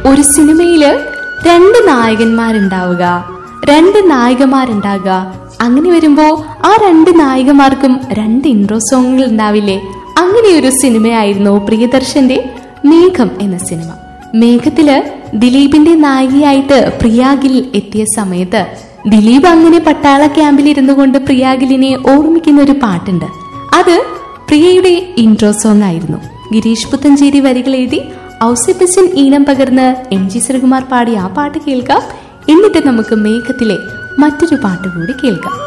ഒരു സിനിമയില് രണ്ട് നായകന്മാരുണ്ടാവുക രണ്ട് നായികമാരുണ്ടാകുക അങ്ങനെ വരുമ്പോ ആ രണ്ട് നായികമാർക്കും രണ്ട് ഇൻട്രോ സോങ്ങുകൾ ഉണ്ടാവില്ലേ അങ്ങനെ ഒരു സിനിമയായിരുന്നു പ്രിയദർശന്റെ മേഘം എന്ന സിനിമ മേഘത്തില് ദിലീപിന്റെ നായികയായിട്ട് പ്രിയാഗിൽ എത്തിയ സമയത്ത് ദിലീപ് അങ്ങനെ പട്ടാള ക്യാമ്പിൽ ഇരുന്നു കൊണ്ട് പ്രിയാഗിലിനെ ഓർമ്മിക്കുന്ന ഒരു പാട്ടുണ്ട് അത് പ്രിയയുടെ ഇൻട്രോ സോങ് ആയിരുന്നു ഗിരീഷ് പുത്തഞ്ചേരി വരികൾ എഴുതി ഔസിപ്പച്ചൻ ഈണം പകർന്ന് എം ജി ശ്രീകുമാർ പാടി ആ പാട്ട് കേൾക്കാം എന്നിട്ട് നമുക്ക് മേഘത്തിലെ മറ്റൊരു പാട്ട് കൂടി കേൾക്കാം